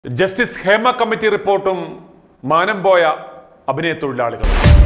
Justice Hema committee റിപ്പോർട്ടും മാനം പോയ അഭിനയ തൊഴിലാളികൾ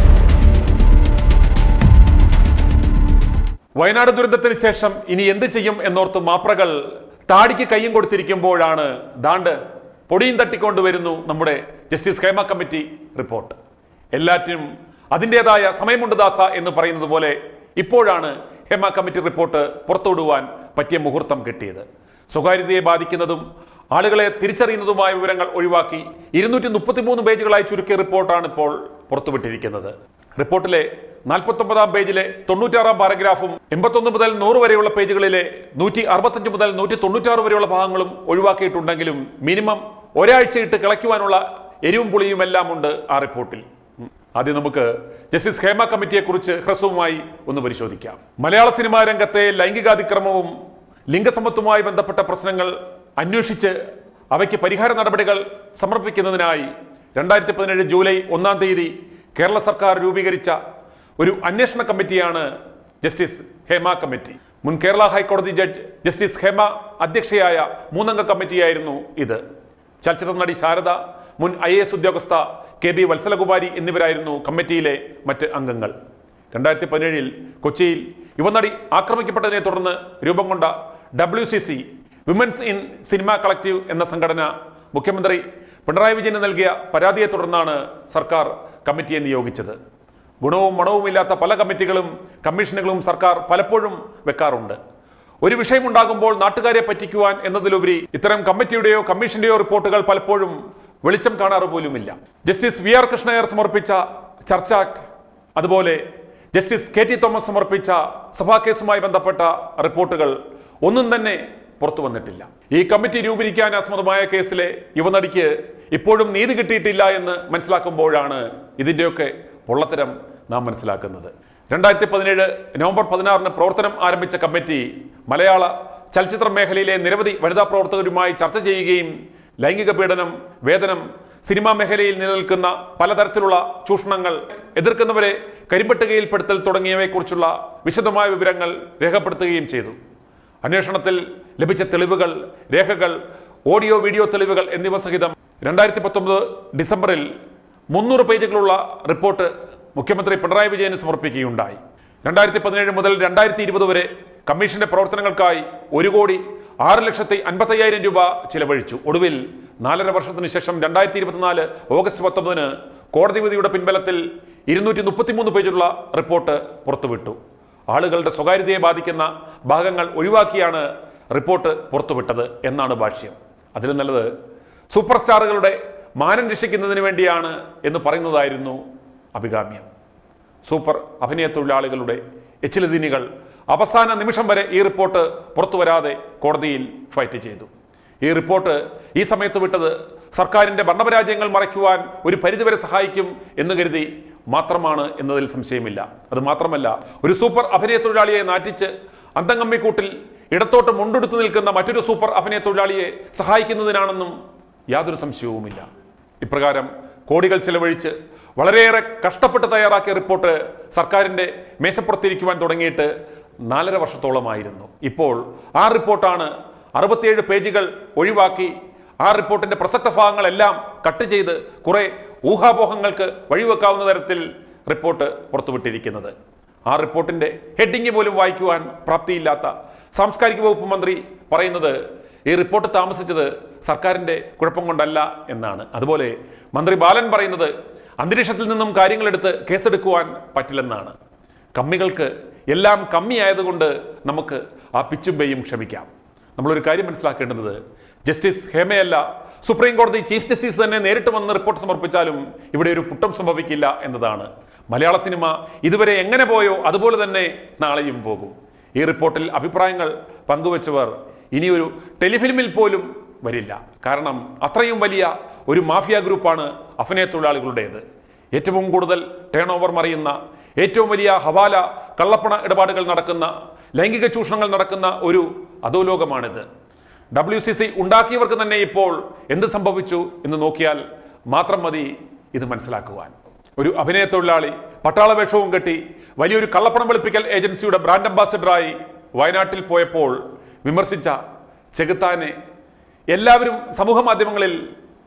വയനാട് ദുരന്തത്തിന് ശേഷം ഇനി എന്ത് ചെയ്യും എന്നോർത്ത് മാപ്രകൾ താടിക്ക് കയ്യും കൊടുത്തിരിക്കുമ്പോഴാണ് ദാണ്ട് പൊടിയും തട്ടിക്കൊണ്ടുവരുന്നു നമ്മുടെ ജസ്റ്റിസ് ഹേമ കമ്മിറ്റി റിപ്പോർട്ട് എല്ലാറ്റിനും അതിൻ്റെതായ സമയമുണ്ട് ദാസ എന്ന് പറയുന്നത് പോലെ ഇപ്പോഴാണ് ഹേമ കമ്മിറ്റി റിപ്പോർട്ട് പുറത്തുവിടുവാൻ പറ്റിയ മുഹൂർത്തം കിട്ടിയത് സ്വകാര്യതയെ ബാധിക്കുന്നതും ആളുകളെ തിരിച്ചറിയുന്നതുമായ വിവരങ്ങൾ ഒഴിവാക്കി ഇരുന്നൂറ്റി മുപ്പത്തിമൂന്ന് പേജുകളായി ചുരുക്കിയ റിപ്പോർട്ടാണ് ഇപ്പോൾ പുറത്തുവിട്ടിരിക്കുന്നത് റിപ്പോർട്ടിലെ നാൽപ്പത്തൊമ്പതാം പേജിലെ തൊണ്ണൂറ്റാറാം പാരഗ്രാഫും എൺപത്തൊന്ന് മുതൽ നൂറ് വരെയുള്ള പേജുകളിലെ നൂറ്റി അറുപത്തഞ്ച് മുതൽ നൂറ്റി തൊണ്ണൂറ്റാറ് വരെയുള്ള ഭാഗങ്ങളും ഒഴിവാക്കിയിട്ടുണ്ടെങ്കിലും മിനിമം ഒരാഴ്ചയിട്ട് കിളയ്ക്കുവാനുള്ള എരിവും പുളിയും എല്ലാം ഉണ്ട് ആ റിപ്പോർട്ടിൽ ഉം. ആദ്യം നമുക്ക് ജസ്റ്റിസ് ഹേമ കമ്മിറ്റിയെ കുറിച്ച് ഹ്രസ്വമായി ഒന്ന് പരിശോധിക്കാം മലയാള സിനിമാ രംഗത്തെ ലൈംഗികാതിക്രമവും ലിംഗസമത്വവുമായി ബന്ധപ്പെട്ട പ്രശ്നങ്ങൾ അന്വേഷിച്ച് അവയ്ക്ക് പരിഹാര നടപടികൾ സമർപ്പിക്കുന്നതിനായി രണ്ടായിരത്തി പതിനേഴ് ജൂലൈ ഒന്നാം തീയതി കേരള സർക്കാർ രൂപീകരിച്ച ഒരു അന്വേഷണ കമ്മിറ്റിയാണ് ജസ്റ്റിസ് ഹേമ കമ്മിറ്റി മുൻ കേരള ഹൈക്കോടതി ജഡ്ജ് ജസ്റ്റിസ് ഹേമ അധ്യക്ഷയായ മൂന്നംഗ കമ്മിറ്റിയായിരുന്നു ഇത് ചലച്ചിത്ര നടി ശാരദ മുൻ ഐ എസ് ഉദ്യോഗസ്ഥ കെ ബി വത്സലകുമാരി എന്നിവരായിരുന്നു കമ്മിറ്റിയിലെ മറ്റ് അംഗങ്ങൾ രണ്ടായിരത്തി പതിനേഴിൽ കൊച്ചിയിൽ യുവനടി ആക്രമിക്കപ്പെട്ടതിനെ തുടർന്ന് രൂപം കൊണ്ട W C C women's in cinema collective എന്ന സംഘടന മുഖ്യമന്ത്രി പിണറായി വിജയന് നൽകിയ പരാതിയെ തുടർന്നാണ് സർക്കാർ കമ്മിറ്റിയെ നിയോഗിച്ചത് ഗുണവും മണവുമില്ലാത്ത പല കമ്മിറ്റികളും കമ്മീഷനുകളും സർക്കാർ പലപ്പോഴും വെക്കാറുണ്ട് ഒരു വിഷയമുണ്ടാകുമ്പോൾ നാട്ടുകാരെ പറ്റിക്കുവാൻ എന്നതിലുപരി ഇത്തരം കമ്മിറ്റിയുടെയോ കമ്മീഷന്റെയോ റിപ്പോർട്ടുകൾ പലപ്പോഴും വെളിച്ചം കാണാറ് പോലുമില്ല ജസ്റ്റിസ് വി ആർ കൃഷ്ണയർ സമർപ്പിച്ച ചർച്ച ആക്ട് അതുപോലെ ജസ്റ്റിസ് കെ ടി തോമസ് സമർപ്പിച്ച സഭാ കേസുമായി ബന്ധപ്പെട്ട റിപ്പോർട്ടുകൾ ഒന്നും തന്നെ പുറത്തു വന്നിട്ടില്ല ഈ കമ്മിറ്റി രൂപീകരിക്കാൻ അസമ്മതമായ കേസിലെ യുവനടിക്ക് ഇപ്പോഴും നീതി കിട്ടിയിട്ടില്ല എന്ന് മനസ്സിലാക്കുമ്പോഴാണ് ഇതിൻ്റെയൊക്കെ പൊള്ളത്തരം നാം മനസ്സിലാക്കുന്നത് രണ്ടായിരത്തി പതിനേഴ് നവംബർ പതിനാറിന് പ്രവർത്തനം ആരംഭിച്ച കമ്മിറ്റി മലയാള ചലച്ചിത്ര മേഖലയിലെ നിരവധി വനിതാ പ്രവർത്തകരുമായി ചർച്ച ചെയ്യുകയും ലൈംഗിക പീഡനം വേതനം സിനിമാ മേഖലയിൽ നിലനിൽക്കുന്ന പലതരത്തിലുള്ള ചൂഷണങ്ങൾ എതിർക്കുന്നവരെ കരിമ്പട്ടികയിൽപ്പെടുത്തൽ തുടങ്ങിയവയെക്കുറിച്ചുള്ള വിശദമായ വിവരങ്ങൾ രേഖപ്പെടുത്തുകയും ചെയ്തു അന്വേഷണത്തിൽ ലഭിച്ച തെളിവുകൾ രേഖകൾ ഓഡിയോ വീഡിയോ തെളിവുകൾ എന്നിവ സഹിതം രണ്ടായിരത്തി പത്തൊമ്പത് ഡിസംബറിൽ മുന്നൂറ് പേജുകളുള്ള റിപ്പോർട്ട് മുഖ്യമന്ത്രി പിണറായി വിജയന് സമർപ്പിക്കുകയുണ്ടായി രണ്ടായിരത്തി പതിനേഴ് മുതൽ രണ്ടായിരത്തി ഇരുപത് വരെ കമ്മീഷന്റെ പ്രവർത്തനങ്ങൾക്കായി ഒരു കോടി ആറ് ലക്ഷത്തി അൻപത്തയ്യായിരം രൂപ ചിലവഴിച്ചു ഒടുവിൽ നാലര വർഷത്തിന് ശേഷം രണ്ടായിരത്തി ഇരുപത്തിനാല് ഓഗസ്റ്റ് പത്തൊമ്പതിന് കോടതി വിധിയുടെ പിൻബലത്തിൽ ഇരുന്നൂറ്റി മുപ്പത്തിമൂന്ന് പേജുള്ള റിപ്പോർട്ട് പുറത്തുവിട്ടു ആളുകളുടെ സ്വകാര്യതയെ ബാധിക്കുന്ന ഭാഗങ്ങൾ ഒഴിവാക്കിയാണ് റിപ്പോർട്ട് പുറത്തുവിട്ടത് എന്നാണ് ഭാഷ്യം അതിലും നല്ലത് സൂപ്പർ സ്റ്റാറുകളുടെ മാനം രക്ഷിക്കുന്നതിന് വേണ്ടിയാണ് എന്ന് പറയുന്നതായിരുന്നു അഭികാമ്യം സൂപ്പർ അഭിനയ തൊഴിലാളികളുടെ എച്ചിലതിനികൾ അവസാന നിമിഷം വരെ ഈ റിപ്പോർട്ട് പുറത്തു വരാതെ കോടതിയിൽ ഫൈറ്റ് ചെയ്തു ഈ റിപ്പോർട്ട് ഈ സമയത്ത് വിട്ടത് സർക്കാരിന്റെ ഭരണപരാജയങ്ങൾ മറയ്ക്കുവാൻ ഒരു പരിധിവരെ സഹായിക്കും എന്ന് കരുതി മാത്രമാണ് എന്നതിൽ സംശയമില്ല അത് മാത്രമല്ല ഒരു സൂപ്പർ അഭിനയ തൊഴിലാളിയെ നാറ്റിച്ച് അന്തംഗമ്മിക്കൂട്ടിൽ ഇടത്തോട്ട് മുണ്ടെടുത്ത് നിൽക്കുന്ന മറ്റൊരു സൂപ്പർ അഭിനയ തൊഴിലാളിയെ സഹായിക്കുന്നതിനാണെന്നും യാതൊരു സംശയവുമില്ല ഇപ്രകാരം കോടികൾ ചെലവഴിച്ച് വളരെയേറെ കഷ്ടപ്പെട്ട് തയ്യാറാക്കിയ റിപ്പോർട്ട് സർക്കാരിൻ്റെ മേശപ്പുറത്തിരിക്കുവാൻ തുടങ്ങിയിട്ട് നാലര വർഷത്തോളമായിരുന്നു ഇപ്പോൾ ആ റിപ്പോർട്ടാണ് അറുപത്തിയേഴ് പേജുകൾ ഒഴിവാക്കി ആ റിപ്പോർട്ടിന്റെ പ്രസക്ത ഭാഗങ്ങളെല്ലാം കട്ട് ചെയ്ത് കുറെ ഊഹാപോഹങ്ങൾക്ക് വഴിവെക്കാവുന്ന തരത്തിൽ റിപ്പോർട്ട് പുറത്തുവിട്ടിരിക്കുന്നത് ആ റിപ്പോർട്ടിന്റെ ഹെഡിങ് പോലും വായിക്കുവാൻ പ്രാപ്തിയില്ലാത്ത സാംസ്കാരിക വകുപ്പ് മന്ത്രി പറയുന്നത് ഈ റിപ്പോർട്ട് താമസിച്ചത് സർക്കാരിന്റെ കുഴപ്പം കൊണ്ടല്ല എന്നാണ് അതുപോലെ മന്ത്രി ബാലൻ പറയുന്നത് അന്തരീക്ഷത്തിൽ നിന്നും കാര്യങ്ങളെടുത്ത് കേസെടുക്കുവാൻ പറ്റില്ലെന്നാണ് കമ്മികൾക്ക് എല്ലാം കമ്മിയായതുകൊണ്ട് നമുക്ക് ആ പിച്ചും പെയ്യും ക്ഷമിക്കാം നമ്മളൊരു കാര്യം മനസ്സിലാക്കേണ്ടത് ജസ്റ്റിസ് ഹേമയല്ല സുപ്രീം കോടതി ചീഫ് ജസ്റ്റിസ് തന്നെ നേരിട്ട് വന്ന് റിപ്പോർട്ട് സമർപ്പിച്ചാലും ഇവിടെ ഒരു പുട്ടം സംഭവിക്കില്ല എന്നതാണ് മലയാള സിനിമ ഇതുവരെ എങ്ങനെ പോയോ അതുപോലെ തന്നെ നാളെയും പോകും ഈ റിപ്പോർട്ടിൽ അഭിപ്രായങ്ങൾ പങ്കുവച്ചവർ ഇനിയൊരു ടെലിഫിലിമിൽ പോലും വരില്ല കാരണം അത്രയും വലിയ ഒരു മാഫിയ ഗ്രൂപ്പാണ് അഭിനയ തൊഴിലാളികളുടേത് ഏറ്റവും കൂടുതൽ ടേൺ ഓവർ മറിയുന്ന ഏറ്റവും വലിയ ഹവാല കള്ളപ്പണ ഇടപാടുകൾ നടക്കുന്ന ലൈംഗിക ചൂഷണങ്ങൾ നടക്കുന്ന ഒരു അധോലോകമാണിത് ഡബ്ല്യു സി സി ഉണ്ടാക്കിയവർക്ക് തന്നെ ഇപ്പോൾ എന്ത് സംഭവിച്ചു എന്ന് നോക്കിയാൽ മാത്രം മതി ഇത് മനസ്സിലാക്കുവാൻ ഒരു അഭിനയ തൊഴിലാളി പട്ടാള വേഷവും കെട്ടി വലിയൊരു കള്ളപ്പണം വെളുപ്പിക്കൽ ഏജൻസിയുടെ ബ്രാൻഡ് അംബാസിഡറായി വയനാട്ടിൽ പോയപ്പോൾ വിമർശിച്ച ചെകുത്താനെ എല്ലാവരും സമൂഹ മാധ്യമങ്ങളിൽ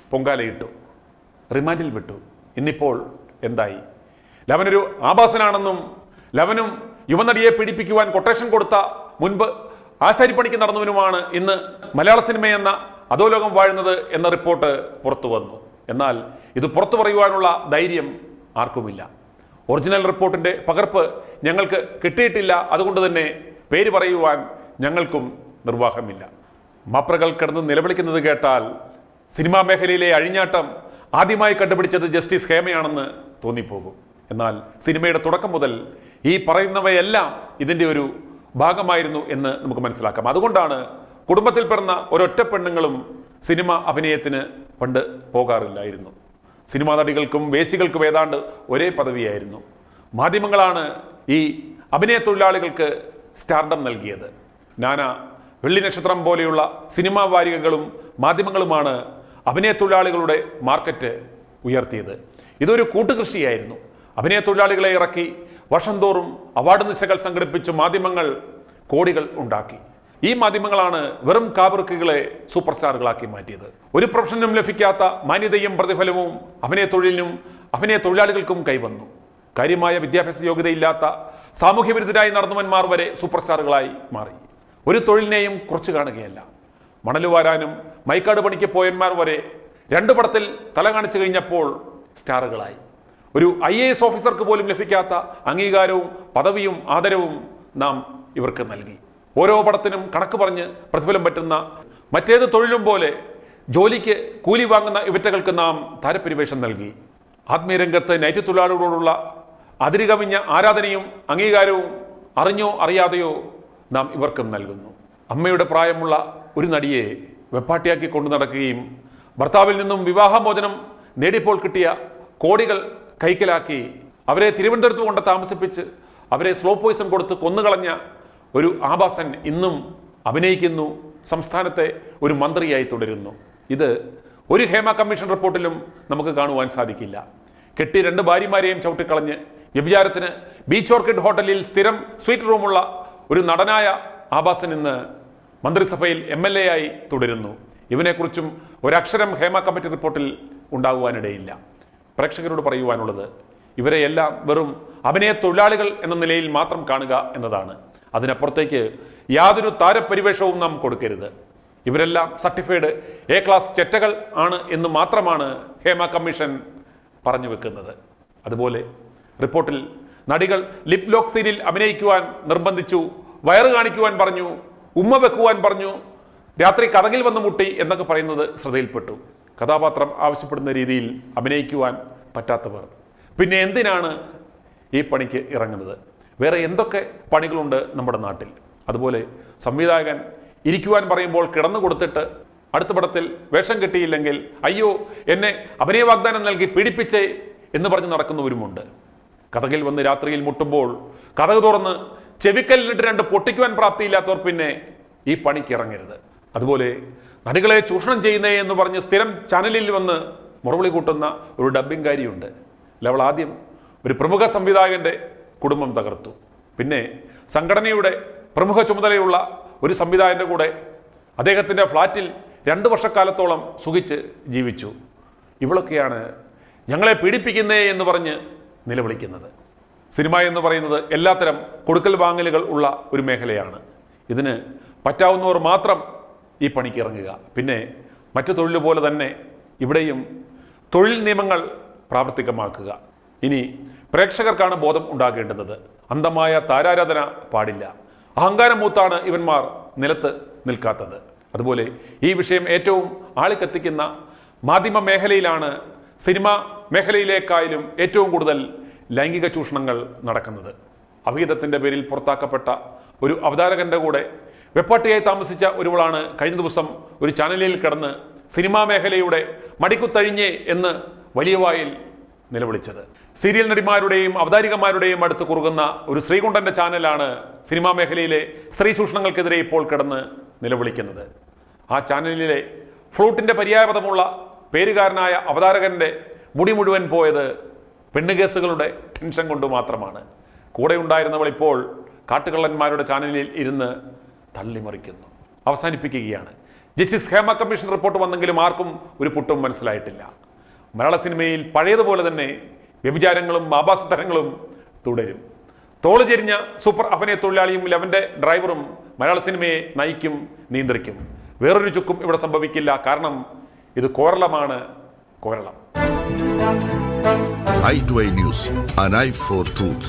പൊങ്കാലയിട്ടു റിമാൻഡിൽ വിട്ടു ഇന്നിപ്പോൾ എന്തായി ലവനൊരു ആഭാസനാണെന്നും ലവനും യുവനടിയെ പീഡിപ്പിക്കുവാൻ കൊട്ടേഷൻ കൊടുത്ത മുൻപ് ആശാരിപ്പണിക്ക് നടന്നവനുമാണ് ഇന്ന് മലയാള സിനിമയെന്ന അധോലോകം വാഴുന്നത് എന്ന റിപ്പോർട്ട് പുറത്തു വന്നു എന്നാൽ ഇത് പുറത്തു പറയുവാനുള്ള ധൈര്യം ആർക്കുമില്ല ഒറിജിനൽ റിപ്പോർട്ടിന്റെ പകർപ്പ് ഞങ്ങൾക്ക് കിട്ടിയിട്ടില്ല അതുകൊണ്ട് തന്നെ പേര് പറയുവാൻ ഞങ്ങൾക്കും നിർവാഹമില്ല മാപ്രകൾ കിടന്ന് നിലവിളിക്കുന്നത് കേട്ടാൽ സിനിമാ മേഖലയിലെ അഴിഞ്ഞാട്ടം ആദ്യമായി കണ്ടുപിടിച്ചത് ജസ്റ്റിസ് ഹേമയാണെന്ന് തോന്നിപ്പോകും എന്നാൽ സിനിമയുടെ തുടക്കം മുതൽ ഈ പറയുന്നവയെല്ലാം ഇതിൻ്റെ ഒരു ഭാഗമായിരുന്നു എന്ന് നമുക്ക് മനസ്സിലാക്കാം അതുകൊണ്ടാണ് കുടുംബത്തിൽ പിറന്ന ഒരൊറ്റ പെണ്ണുങ്ങളും സിനിമ അഭിനയത്തിന് പണ്ട് പോകാറില്ലായിരുന്നു സിനിമാ നടികൾക്കും വേശികൾക്കും ഏതാണ്ട് ഒരേ പദവിയായിരുന്നു മാധ്യമങ്ങളാണ് ഈ അഭിനയ തൊഴിലാളികൾക്ക് സ്റ്റാർഡം നൽകിയത് നാന വെള്ളി നക്ഷത്രം പോലെയുള്ള സിനിമാ വാരികകളും മാധ്യമങ്ങളുമാണ് അഭിനയ തൊഴിലാളികളുടെ മാർക്കറ്റ് ഉയർത്തിയത് ഇതൊരു കൂട്ടുകൃഷിയായിരുന്നു അഭിനയ തൊഴിലാളികളെ ഇറക്കി വർഷം തോറും അവാർഡ് നിശകൾ സംഘടിപ്പിച്ച് മാധ്യമങ്ങൾ കോടികൾ ഉണ്ടാക്കി ഈ മാധ്യമങ്ങളാണ് വെറും കാബറുക്കുകളെ സൂപ്പർ സ്റ്റാറുകളാക്കി മാറ്റിയത് ഒരു പ്രൊഫഷനും ലഭിക്കാത്ത മാന്യതയും പ്രതിഫലവും അഭിനയ തൊഴിലിനും അഭിനയ തൊഴിലാളികൾക്കും കൈവന്നു കാര്യമായ വിദ്യാഭ്യാസ യോഗ്യതയില്ലാത്ത സാമൂഹ്യ വിരുദ്ധരായി നടന്നവന്മാർ വരെ സൂപ്പർ സ്റ്റാറുകളായി മാറി ഒരു തൊഴിലിനെയും കുറച്ചു കാണുകയല്ല മണല് വാരാനും മൈക്കാട് പണിക്ക് പോയന്മാർ വരെ രണ്ടു പടത്തിൽ തല കാണിച്ചു കഴിഞ്ഞപ്പോൾ സ്റ്റാറുകളായി ഒരു ഐ എ എസ് ഓഫീസർക്ക് പോലും ലഭിക്കാത്ത അംഗീകാരവും പദവിയും ആദരവും നാം ഇവർക്ക് നൽകി ഓരോ പടത്തിനും കണക്ക് പറഞ്ഞ് പ്രതിഫലം പറ്റുന്ന മറ്റേത് തൊഴിലും പോലെ ജോലിക്ക് കൂലി വാങ്ങുന്ന ഇവറ്റകൾക്ക് നാം താരപരിവേഷം നൽകി ആത്മീയരംഗത്ത് നൈറ്റ് തൊഴിലാളികളോടുള്ള അതിരുകവിഞ്ഞ ആരാധനയും അംഗീകാരവും അറിഞ്ഞോ അറിയാതെയോ നാം ഇവർക്കും നൽകുന്നു അമ്മയുടെ പ്രായമുള്ള ഒരു നടിയെ വെപ്പാട്ടിയാക്കി കൊണ്ടു നടക്കുകയും ഭർത്താവിൽ നിന്നും വിവാഹമോചനം നേടിയപ്പോൾ കിട്ടിയ കോടികൾ കൈക്കലാക്കി അവരെ തിരുവനന്തപുരത്ത് കൊണ്ട് താമസിപ്പിച്ച് അവരെ സ്ലോ പോയിസൺ കൊടുത്ത് കൊന്നുകളഞ്ഞ ഒരു ആഭാസൻ ഇന്നും അഭിനയിക്കുന്നു സംസ്ഥാനത്തെ ഒരു മന്ത്രിയായി തുടരുന്നു ഇത് ഒരു ഹേമ കമ്മീഷൻ റിപ്പോർട്ടിലും നമുക്ക് കാണുവാൻ സാധിക്കില്ല കെട്ടി രണ്ട് ഭാര്യമാരെയും ചവിട്ടിക്കളഞ്ഞ് വ്യഭിചാരത്തിന് ബീച്ച് ഓർക്കിഡ് ഹോട്ടലിൽ സ്ഥിരം സ്വീറ്റ് റൂമുള്ള ഒരു നടനായ ആഭാസൻ ഇന്ന് മന്ത്രിസഭയിൽ എം എൽ എ ആയി തുടരുന്നു ഇവനെക്കുറിച്ചും ഒരക്ഷരം ഹേമ കമ്മിറ്റി റിപ്പോർട്ടിൽ ഉണ്ടാകുവാനിടയില്ല പ്രേക്ഷകരോട് പറയുവാനുള്ളത് ഇവരെയെല്ലാം വെറും അഭിനയ തൊഴിലാളികൾ എന്ന നിലയിൽ മാത്രം കാണുക എന്നതാണ് അതിനപ്പുറത്തേക്ക് യാതൊരു താരപരിവേഷവും നാം കൊടുക്കരുത് ഇവരെല്ലാം സർട്ടിഫൈഡ് എ ക്ലാസ് ചെറ്റകൾ ആണ് എന്ന് മാത്രമാണ് ഹേമ കമ്മീഷൻ പറഞ്ഞു വെക്കുന്നത് അതുപോലെ റിപ്പോർട്ടിൽ നടികൾ ലിപ് ലോക്ക് സീനിൽ അഭിനയിക്കുവാൻ നിർബന്ധിച്ചു വയറ് കാണിക്കുവാൻ പറഞ്ഞു ഉമ്മ വെക്കുവാൻ പറഞ്ഞു രാത്രി കഥകിൽ വന്ന് മുട്ടി എന്നൊക്കെ പറയുന്നത് ശ്രദ്ധയിൽപ്പെട്ടു കഥാപാത്രം ആവശ്യപ്പെടുന്ന രീതിയിൽ അഭിനയിക്കുവാൻ പറ്റാത്തവർ പിന്നെ എന്തിനാണ് ഈ പണിക്ക് ഇറങ്ങുന്നത് വേറെ എന്തൊക്കെ പണികളുണ്ട് നമ്മുടെ നാട്ടിൽ അതുപോലെ സംവിധായകൻ ഇരിക്കുവാൻ പറയുമ്പോൾ കിടന്നു കൊടുത്തിട്ട് അടുത്ത പടത്തിൽ വേഷം കിട്ടിയില്ലെങ്കിൽ അയ്യോ എന്നെ അഭിനയ വാഗ്ദാനം നൽകി പീഡിപ്പിച്ചേ എന്ന് പറഞ്ഞ് നടക്കുന്നവരുമുണ്ട് കഥകിൽ വന്ന് രാത്രിയിൽ മുട്ടുമ്പോൾ കഥക് തുറന്ന് ചെവിക്കല്ലിട്ട് രണ്ട് പൊട്ടിക്കുവാൻ പ്രാപ്തിയില്ലാത്തവർ പിന്നെ ഈ പണിക്ക് ഇറങ്ങരുത് അതുപോലെ നടികളെ ചൂഷണം ചെയ്യുന്നേ എന്ന് പറഞ്ഞ് സ്ഥിരം ചാനലിൽ വന്ന് മുറവിളി കൂട്ടുന്ന ഒരു ഡബ്ബിംഗാരിയുണ്ട് അവൾ ആദ്യം ഒരു പ്രമുഖ സംവിധായകന്റെ കുടുംബം തകർത്തു പിന്നെ സംഘടനയുടെ പ്രമുഖ ചുമതലയുള്ള ഒരു സംവിധായകന്റെ കൂടെ അദ്ദേഹത്തിൻ്റെ ഫ്ലാറ്റിൽ രണ്ട് വർഷക്കാലത്തോളം സുഖിച്ച് ജീവിച്ചു ഇവളൊക്കെയാണ് ഞങ്ങളെ പീഡിപ്പിക്കുന്നേ എന്ന് പറഞ്ഞ് നിലവിളിക്കുന്നത് സിനിമ എന്ന് പറയുന്നത് എല്ലാത്തരം കൊടുക്കൽ വാങ്ങലുകൾ ഉള്ള ഒരു മേഖലയാണ് ഇതിന് പറ്റാവുന്നവർ മാത്രം ഈ പണിക്ക് ഇറങ്ങുക പിന്നെ മറ്റു തൊഴിൽ പോലെ തന്നെ ഇവിടെയും തൊഴിൽ നിയമങ്ങൾ പ്രാവർത്തികമാക്കുക ഇനി പ്രേക്ഷകർക്കാണ് ബോധം ഉണ്ടാകേണ്ടുന്നത് അന്ധമായ താരാരാധന പാടില്ല അഹങ്കാരം മൂത്താണ് ഇവന്മാർ നിലത്ത് നിൽക്കാത്തത് അതുപോലെ ഈ വിഷയം ഏറ്റവും ആളിക്കത്തിക്കുന്ന മാധ്യമ മേഖലയിലാണ് സിനിമ മേഖലയിലേക്കായാലും ഏറ്റവും കൂടുതൽ ലൈംഗിക ചൂഷണങ്ങൾ നടക്കുന്നത് അവിഹിതത്തിൻ്റെ പേരിൽ പുറത്താക്കപ്പെട്ട ഒരു അവതാരകന്റെ കൂടെ വെപ്പാട്ടിയായി താമസിച്ച ഒരുവളാണ് കഴിഞ്ഞ ദിവസം ഒരു ചാനലിൽ കിടന്ന് സിനിമാ മേഖലയുടെ മടിക്കുത്തഴിഞ്ഞേ എന്ന് വലിയ വായിൽ നിലവിളിച്ചത് സീരിയൽ നടിമാരുടെയും അവതാരികമാരുടെയും അടുത്ത് കുറുകുന്ന ഒരു ശ്രീകുണ്ടന്റെ ചാനലാണ് സിനിമാ മേഖലയിലെ സ്ത്രീ ചൂഷണങ്ങൾക്കെതിരെ ഇപ്പോൾ കിടന്ന് നിലവിളിക്കുന്നത് ആ ചാനലിലെ ഫ്രൂട്ടിന്റെ പര്യായപദമുള്ള പേരുകാരനായ അവതാരകന്റെ മുടി മുഴുവൻ പോയത് പെണ്ണുകേസുകളുടെ ടെൻഷൻ കൊണ്ട് മാത്രമാണ് കൂടെ ഉണ്ടായിരുന്നവൾ ഇപ്പോൾ കാട്ടുകള്ളന്മാരുടെ ചാനലിൽ ഇരുന്ന് തള്ളിമറിക്കുന്നു അവസാനിപ്പിക്കുകയാണ് ജസ്റ്റിസ് ഹേമ കമ്മീഷൻ റിപ്പോർട്ട് വന്നെങ്കിലും ആർക്കും ഒരു പുട്ടും മനസ്സിലായിട്ടില്ല മലയാള സിനിമയിൽ പഴയതുപോലെ തന്നെ വ്യഭിചാരങ്ങളും ആഭാസതരങ്ങളും തുടരും തോള് ചെരിഞ്ഞ സൂപ്പർ അഭിനയ തൊഴിലാളിയും ലെവന്റെ ഡ്രൈവറും മലയാള സിനിമയെ നയിക്കും നിയന്ത്രിക്കും വേറൊരു ചുക്കും ഇവിടെ സംഭവിക്കില്ല കാരണം ഇത് കോരളമാണ് കോരളം eye to eye news, an eye for truth.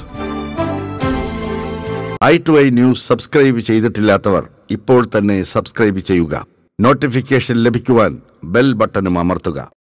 Eye to eye news subscribe ചെയ്തിട്ടില്ലാത്തവർ ഇപ്പോൾ തന്നെ സബ്സ്ക്രൈബ് ചെയ്യുക നോട്ടിഫിക്കേഷൻ ലഭിക്കുവാൻ ബെൽ ബട്ടണും അമർത്തുക